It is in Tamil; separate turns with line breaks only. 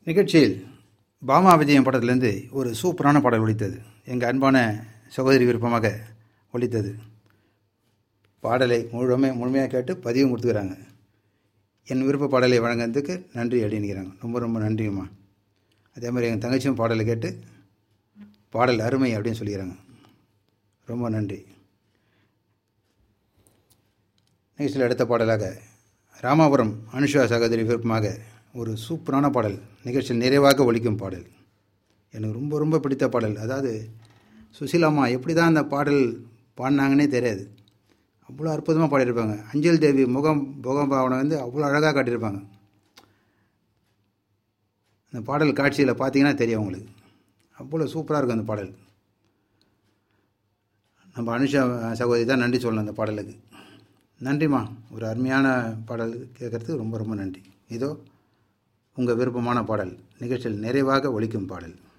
நிகழ்ச்சியில் பாமா விஜயம் படத்திலேருந்து ஒரு சூப்பரான பாடல் ஒலித்தது எங்கள் அன்பான சகோதரி விருப்பமாக ஒலித்தது பாடலை முழுமே முழுமையாக கேட்டு பதிவும் கொடுத்துக்கிறாங்க என் விருப்ப பாடலை வழங்கினதுக்கு நன்றி அப்படின்னுக்கிறாங்க ரொம்ப ரொம்ப நன்றிங்கம்மா அதே மாதிரி எங்கள் தங்கச்சியும் பாடலை கேட்டு பாடல் அருமை அப்படின்னு சொல்லிக்கிறாங்க ரொம்ப நன்றி நிகழ்ச்சியில் அடுத்த பாடலாக ராமாபுரம் அனுஷா சகோதரி விருப்பமாக ஒரு சூப்பரான பாடல் நிகழ்ச்சியில் நிறைவாக ஒலிக்கும் பாடல் எனக்கு ரொம்ப ரொம்ப பிடித்த பாடல் அதாவது சுசீலாம்மா எப்படி தான் அந்த பாடல் பாடினாங்கன்னே தெரியாது அவ்வளோ அற்புதமாக பாடியிருப்பாங்க அஞ்சல் தேவி முகம் முகம் பாவனை வந்து அவ்வளோ அழகாக காட்டியிருப்பாங்க அந்த பாடல் காட்சியில் பார்த்தீங்கன்னா தெரியும் உங்களுக்கு அவ்வளோ சூப்பராக இருக்கும் அந்த பாடல் நம்ம அனுஷா சகோதரி தான் நன்றி சொல்லணும் அந்த பாடலுக்கு நன்றிம்மா ஒரு அருமையான பாடல் கேட்குறதுக்கு ரொம்ப ரொம்ப நன்றி இதோ உங்கள் விருப்பமான பாடல் நிகழ்ச்சியில் நிறைவாக ஒலிக்கும் பாடல்